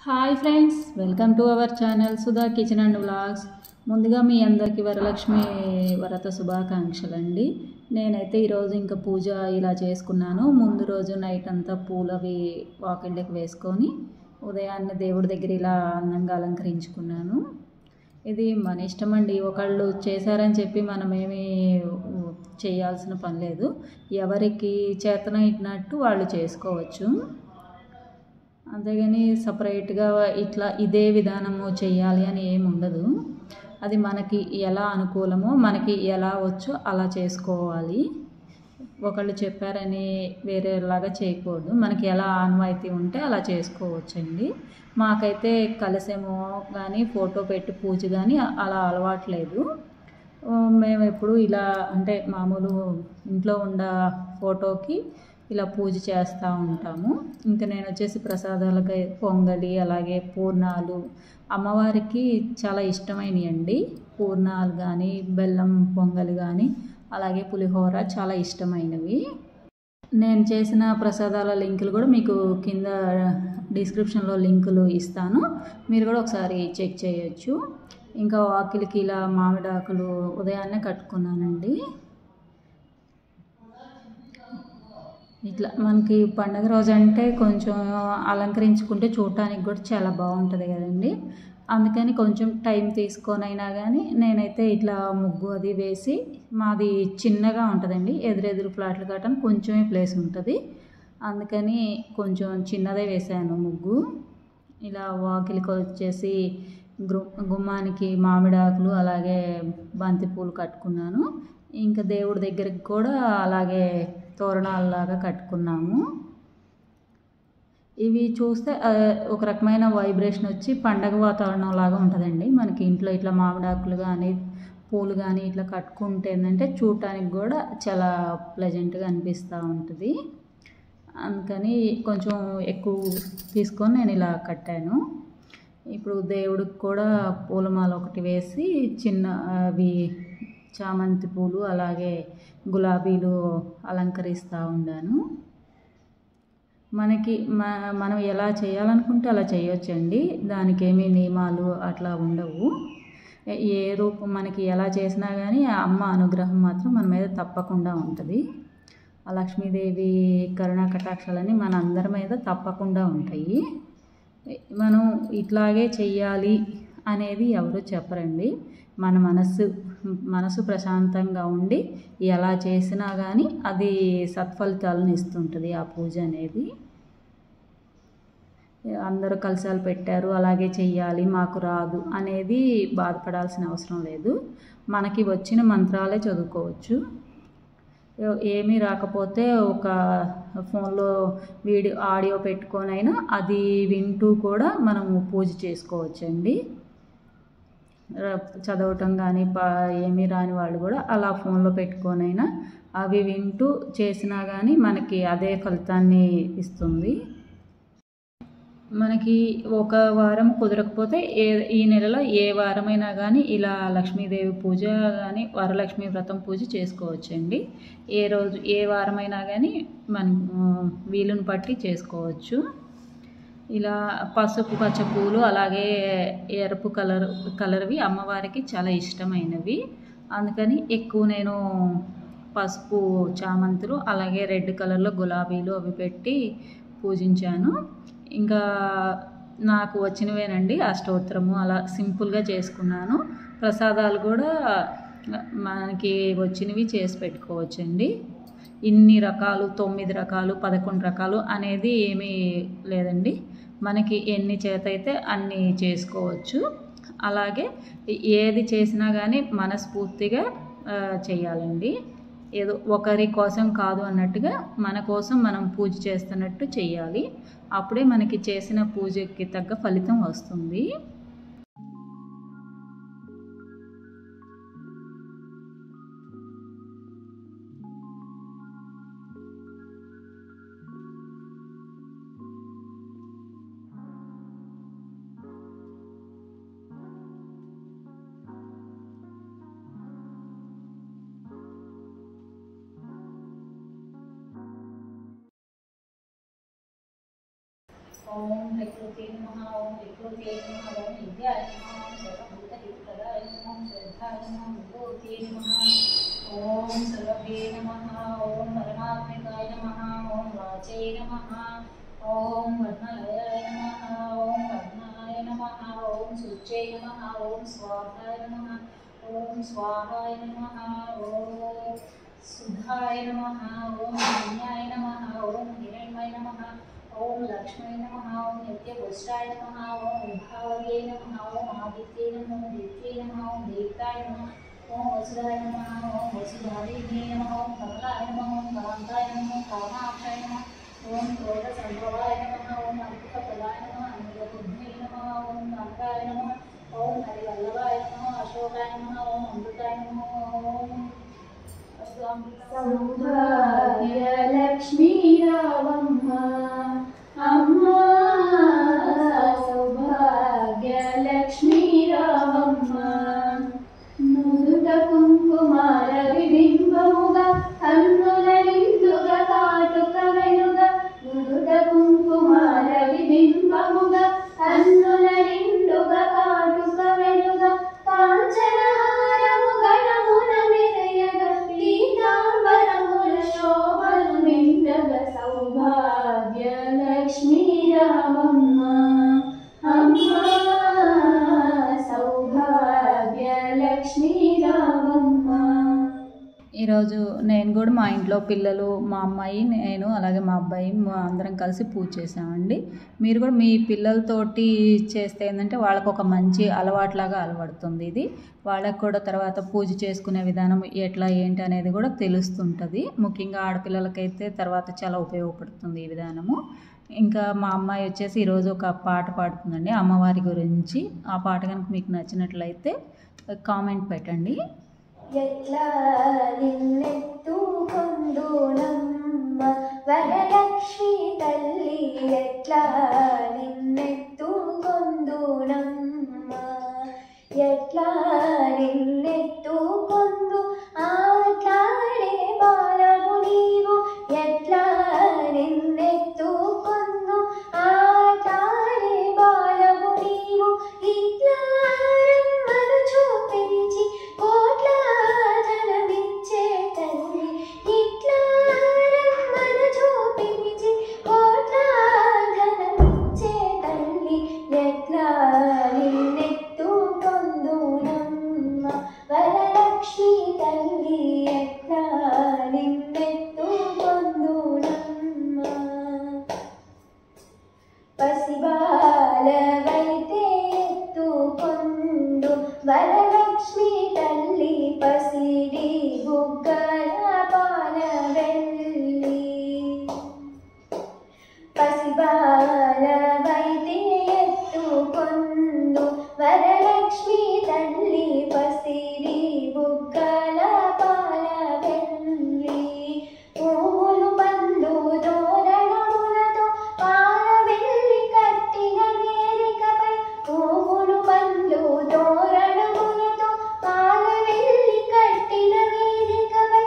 hi friends welcome to our channel Sudha kitchen and vlogs ముందుగా మీ అందరికీ వరలక్ష్మి వ్రత శుభాకాంక్షలు అండి నేనైతే ఈరోజు ఇంకా పూజ ఇలా చేసుకున్నాను ముందు రోజు నైట్ అంతా పూలు అవి వాకిళ్ళకి వేసుకొని ఉదయాన్నే దేవుడి దగ్గర ఇలా అందంగా అలంకరించుకున్నాను ఇది మన ఇష్టం అండి ఒకళ్ళు చేశారని చెప్పి మనమేమి చేయాల్సిన పని లేదు ఎవరికి చేతన ఇట్టినట్టు వాళ్ళు చేసుకోవచ్చు అంతేగాని సపరేట్గా ఇట్లా ఇదే విధానము చేయాలి అని ఏమి ఉండదు అది మనకి ఎలా అనుకూలమో మనకి ఎలా వచ్చో అలా చేసుకోవాలి ఒకళ్ళు చెప్పారని వేరేలాగా చేయకూడదు మనకి ఎలా ఆన్వాయితీ ఉంటే అలా చేసుకోవచ్చండి మాకైతే కలసేమో కానీ ఫోటో పెట్టి పూజ కానీ అలా అలవాట్లేదు మేము ఎప్పుడు ఇలా అంటే మామూలు ఇంట్లో ఉన్న ఫోటోకి ఇలా పూజ చేస్తూ ఉంటాము ఇంకా నేను వచ్చేసి ప్రసాదాలకి పొంగలి అలాగే పూర్ణాలు అమ్మవారికి చాలా ఇష్టమైనవి అండి పూర్ణాలు కానీ బెల్లం పొంగలి కానీ అలాగే పులిహోర చాలా ఇష్టమైనవి నేను చేసిన ప్రసాదాల లింకులు కూడా మీకు కింద డిస్క్రిప్షన్లో లింకులు ఇస్తాను మీరు కూడా ఒకసారి చెక్ చేయొచ్చు ఇంకా వాకిలికి ఇలా మామిడాకులు ఉదయాన్నే కట్టుకున్నానండి ఇట్లా మనకి పండగ రోజు అంటే కొంచెం అలంకరించుకుంటే చూడటానికి కూడా చాలా బాగుంటుంది కదండి అందుకని కొంచెం టైం తీసుకొని అయినా కానీ నేనైతే ఇట్లా ముగ్గు అది వేసి మాది చిన్నగా ఉంటుందండి ఎదురెదురు ఫ్లాట్లు కట్టని కొంచెమే ప్లేస్ ఉంటుంది అందుకని కొంచెం చిన్నదే వేసాను ముగ్గు ఇలా వాకిలికి వచ్చేసి గు గుమ్మానికి మామిడాకులు అలాగే బంతిపూలు కట్టుకున్నాను ఇంకా దేవుడి దగ్గరికి కూడా అలాగే తోరణాలలాగా కట్టుకున్నాము ఇవి చూస్తే ఒక రకమైన వైబ్రేషన్ వచ్చి పండగ వాతావరణం లాగా ఉంటుందండి మనకి ఇంట్లో ఇట్లా మామిడాకులు కానీ పూలు కానీ ఇట్లా కట్టుకుంటే ఏంటంటే చూడటానికి కూడా చాలా ప్లెజెంట్గా అనిపిస్తూ ఉంటుంది అందుకని కొంచెం ఎక్కువ తీసుకొని నేను ఇలా కట్టాను ఇప్పుడు దేవుడికి కూడా పూలమాల ఒకటి వేసి చిన్న అవి చామంతి పూలు అలాగే గులాబీలు అలంకరిస్తూ ఉన్నాను మనకి మనం ఎలా చేయాలనుకుంటే అలా చేయొచ్చండి దానికి ఏమీ నియమాలు అట్లా ఉండవు ఏ రూపం మనకి ఎలా చేసినా కానీ అమ్మ అనుగ్రహం మాత్రం మన మీద తప్పకుండా ఉంటుంది ఆ లక్ష్మీదేవి కరుణా కటాక్షాలని మన అందరి మీద తప్పకుండా ఉంటాయి మనం ఇట్లాగే చెయ్యాలి అనేది ఎవరు చెప్పరండి మన మనస్సు మనసు ప్రశాంతంగా ఉండి ఎలా చేసినా కానీ అది సత్ఫలితాలను ఇస్తుంటుంది ఆ పూజ అనేది అందరూ కలశాలు పెట్టారు అలాగే చెయ్యాలి మాకు రాదు అనేది బాధపడాల్సిన అవసరం లేదు మనకి వచ్చిన మంత్రాలే చదువుకోవచ్చు ఏమీ రాకపోతే ఒక ఫోన్లో వీడియో ఆడియో పెట్టుకొనైనా అది వింటూ కూడా మనము పూజ చేసుకోవచ్చండి చదవటం కానీ పా ఏమీ రాని వాళ్ళు కూడా అలా ఫోన్లో పెట్టుకొనైనా అవి వింటూ చేసినా కానీ మనకి అదే ఫలితాన్ని ఇస్తుంది మనకి ఒక వారం కుదరకపోతే ఏ ఈ నెలలో ఏ వారమైనా కానీ ఇలా లక్ష్మీదేవి పూజ కానీ వరలక్ష్మి వ్రతం పూజ చేసుకోవచ్చండి ఏ రోజు ఏ వారమైనా కానీ మన వీలుని బట్టి చేసుకోవచ్చు ఇలా పసుపు పచ్చ పూలు అలాగే ఎరుపు కలర్ కలర్వి అమ్మవారికి చాలా ఇష్టమైనవి అందుకని ఎక్కువ నేను పసుపు చామంతులు అలాగే రెడ్ కలర్లో గులాబీలు అవి పెట్టి పూజించాను ఇంకా నాకు వచ్చినవేనండి అష్టోత్తరము అలా సింపుల్గా చేసుకున్నాను ప్రసాదాలు కూడా మనకి వచ్చినవి చేసి పెట్టుకోవచ్చండి ఇన్ని రకాలు తొమ్మిది రకాలు పదకొండు రకాలు అనేది ఏమీ లేదండి మనకి ఎన్ని చేత అయితే అన్ని చేసుకోవచ్చు అలాగే ఏది చేసినా కానీ మనస్ఫూర్తిగా చేయాలండి ఏదో ఒకరి కోసం కాదు అన్నట్టుగా మన కోసం మనం పూజ చేస్తున్నట్టు చేయాలి అప్పుడే మనకి చేసిన పూజకి తగ్గ ఫలితం వస్తుంది ఓం ప్రకృతి నమః ఓం వికృతే నమః ఓం విద్యాయ నమః ఓం సర్వభూతహితప్రదాయ నమః ఓం శ్రద్ధాయ నమః విభూతే నమః ఓం సర్వభే నమః ఓం పరమాత్మికాయ నమః ఓం వాచే నమః ఓం వర్ణలయాయ నమః ఓం వర్ణాయ నమః ఓం శుచే నమః ఓం స్వాహాయ నమః ఓం స్వాహాయ నమః ఓం సుధాయ నమః ఓం ధన్యాయ నమః ఓం హిరణ్మయ నమః ఓం లక్ష్మీ నమః ఓం నిత్యపుష్టాయ నమః ఓం విభావే నమః ఓం ఆదిత్యే నమః ఓం దిత్యే నమః ఓం దీప్తాయ నమః ఓం వసుధాయ నమః ఓం వసుధాదేవ్యే నమః ఓం కమలాయ నమః ఓం కాంతాయ నమః కామాక్షాయ నమః ఓం క్రోధ సంభవాయ నమః ఓం అద్భుతపదాయ నమః అమృతబుద్ధే నమః ఓం కాంతాయ నమః ఓం హరివల్లభాయ నమః అశోకాయ నమః ఓం అమృతాయ నమః ఓం సౌభాగ్యలక్ష్మీ రావమ్మ అమ్మా సౌభాగ్యలక్ష్మీ రావమ్మ నుదుట కుంకుమార విబింబముగా కన్నుల నిండుగా కాటుక వెలుగ నుదుట కుంకుమార విబింబముగా కన్నుల నిండుగా కాటుక వెలుగ కాంచనహారము గణమున మెరయగ పీతాంబరముల శోభను నిండగ సౌభాగ్య లక్ష్మీ రామమ్మ అమ్మా సౌభాగ్య లక్ష్మీ రామమ్మ ఈరోజు నేను కూడా మా ఇంట్లో పిల్లలు మా అమ్మాయి నేను అలాగే మా అబ్బాయి మా అందరం కలిసి పూజ చేసామండి మీరు కూడా మీ పిల్లలతోటి చేస్తే ఏంటంటే వాళ్ళకు ఒక మంచి అలవాట్లాగా అలవడుతుంది ఇది వాళ్ళకు కూడా తర్వాత పూజ చేసుకునే విధానం ఎట్లా ఏంటి అనేది కూడా తెలుస్తుంటుంది ముఖ్యంగా ఆడపిల్లలకైతే తర్వాత చాలా ఉపయోగపడుతుంది ఈ విధానము ఇంకా మా అమ్మాయి వచ్చేసి ఈరోజు ఒక పాట పాడుతుందండి అమ్మవారి గురించి ఆ పాట కనుక మీకు నచ్చినట్లయితే కామెంట్ పెట్టండి ఎట్లా నిన్నెత్తుకొందునమ్మ వరలక్ష్మి తల్లి ఎట్లా నిన్నెత్తుకొందునమ్మ ఎట్లా నిన్నెత్తుకొందు ఆట్లాడే బాలము నీవు ఎట్లా నిన్నెత్తుకొందు ఆట్లాడే బాలము నీవు ఇట్లా రమ్మను చూపించి కోట్ల ధనమిచ్చే తల్లి ఇట్లా రమ్మను చూపించి కోట్ల ధనమిచ్చే తల్లి ఎట్లా నిన్నెత్తు పొందునమ్మ వరలక్ష్మి తల్లి ఎట్లా నిన్నెత్తు పొందునమ్మ పసిబాలవైతే ఎత్తుకొండు వరలక్ష్మి తల్లి పసిడి బుగ్గల పాల వెళ్ళి పసిబాలవైతే ఎత్తుకొండు వరలక్ష్మి తల్లి పసిడి బుగ్గల పాల వెళ్ళి పూలు పండు తోరణములతో పాల వెళ్ళి కట్టిన వేదికపై పూలు పండ్లు తోరణములతో పాల వెళ్ళి కట్టిన వేదికపై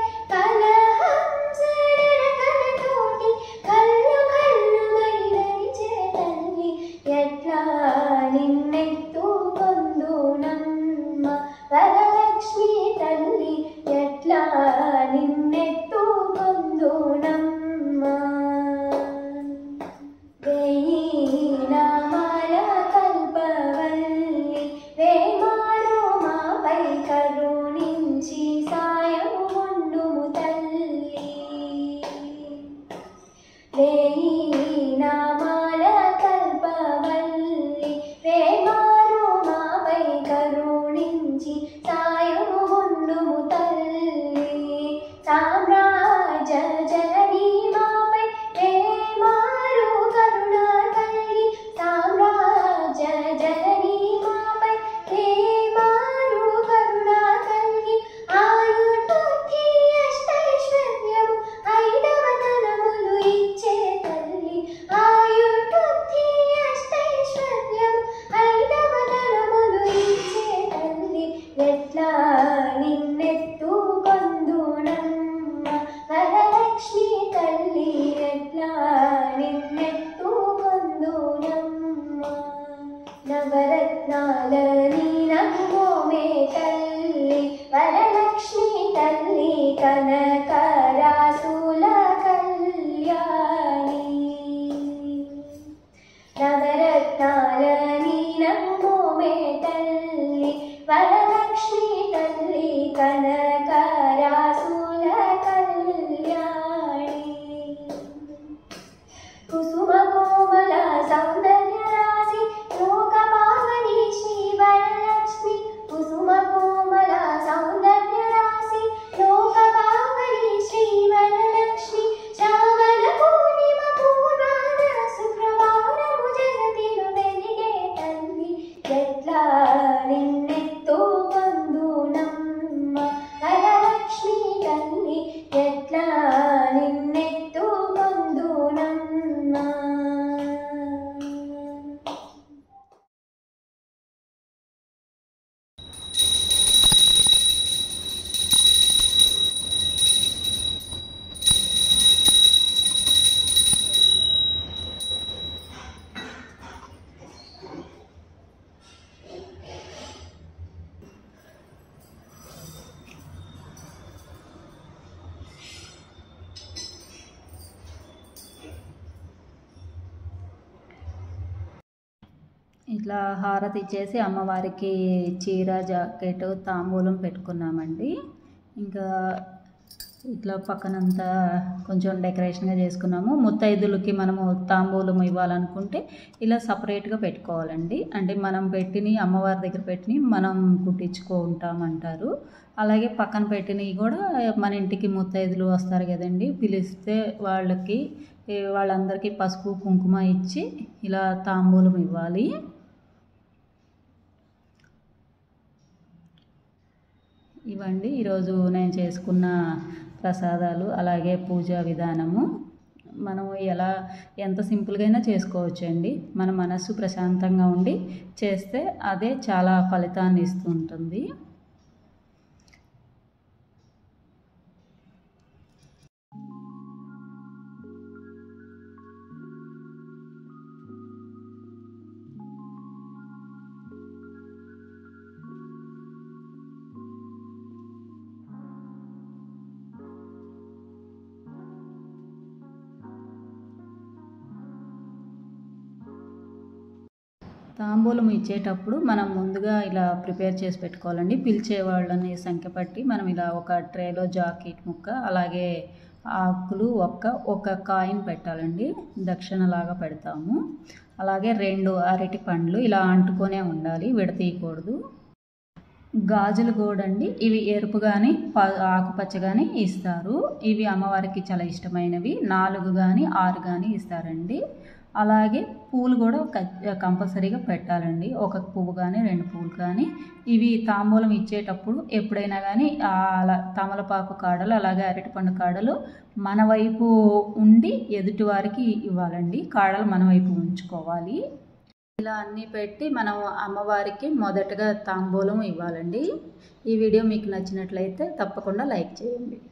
నవరత్నాల నీనమోమే తల్లి వరలక్ష్మి తల్లి కనకరాసుల కళ్యాణి నవరత్నాల నీనమోమే తల్లి వరలక్ష్మి తల్లి కనకరాసుల కళ్యాణి కుసుమ కోమల సౌందర్య రాశి లోక పావని శ్రీ వరలక్ష్మి కుసుమ కోమల సౌందర్య రాశి లోక పావని శ్రీ వరలక్ష్మి శ్రావణ పూర్ణిమ పూర్వాన శుక్రవారము జగతిలో వెలిగే తల్లి ఎట్లా నిన్నెత్తో పొందునమ్మ వరలక్ష్మి తల్లి ఎట్లా నిన్నెత్తో పొందునమ్మ ఇట్లా హారతి ఇచ్చేసి అమ్మవారికి చీర జాకెట్ తాంబూలం పెట్టుకున్నామండి ఇంకా ఇట్లా పక్కనంతా కొంచెం డెకరేషన్గా చేసుకున్నాము ముత్తైదులకి మనము తాంబూలం ఇవ్వాలనుకుంటే ఇలా సపరేట్గా పెట్టుకోవాలండి అంటే మనం పెట్టిని అమ్మవారి దగ్గర పెట్టిని మనం కుట్టించుకుంటామంటారు అలాగే పక్కన పెట్టినవి కూడా మన ఇంటికి ముత్తైదులు వస్తారు కదండి పిలిస్తే వాళ్ళకి ఏ, వాళ్ళందరికీ పసుపు కుంకుమ ఇచ్చి ఇలా తాంబూలం ఇవ్వాలి ఇవండి ఈరోజు నేను చేసుకున్న ప్రసాదాలు అలాగే పూజా విధానము మనం ఎలా ఎంత సింపుల్గా అయినా చేసుకోవచ్చండి మన మనస్సు ప్రశాంతంగా ఉండి చేస్తే అదే చాలా ఫలితాన్ని ఇస్తూ ఉంటుంది తాంబూలం ఇచ్చేటప్పుడు మనం ముందుగా ఇలా ప్రిపేర్ చేసి పెట్టుకోవాలండి పిలిచే వాళ్ళని సంఖ్య పట్టి మనం ఇలా ఒక ట్రేలో జాకెట్ ముక్క అలాగే ఆకులు ఒక్క ఒక కాయిన్ పెట్టాలండి దక్షిణలాగా పెడతాము అలాగే రెండు అరటి పండ్లు ఇలా అంటుకొనే ఉండాలి విడతీయకూడదు గాజులు కూడా అండి ఇవి ఎరుపు కానీ ప ఆకుపచ్చ కానీ ఇస్తారు ఇవి అమ్మవారికి చాలా ఇష్టమైనవి నాలుగు కానీ ఆరు కానీ ఇస్తారండి అలాగే పూలు కూడా క- కంపల్సరీగా పెట్టాలండి ఒక పువ్వు కానీ రెండు పువ్వులు కానీ ఇవి తాంబూలం ఇచ్చేటప్పుడు ఎప్పుడైనా కానీ ఆ అలా తమలపాకు కాడలు అలాగే అరటిపండు కాడలు మన వైపు ఉండి ఎదుటి వారికి ఇవ్వాలండి కాడలు మన వైపు ఉంచుకోవాలి ఇలా అన్నీ పెట్టి మనం అమ్మవారికి మొదటగా తాంబూలం ఇవ్వాలండి ఈ వీడియో మీకు నచ్చినట్లయితే తప్పకుండా లైక్ చేయండి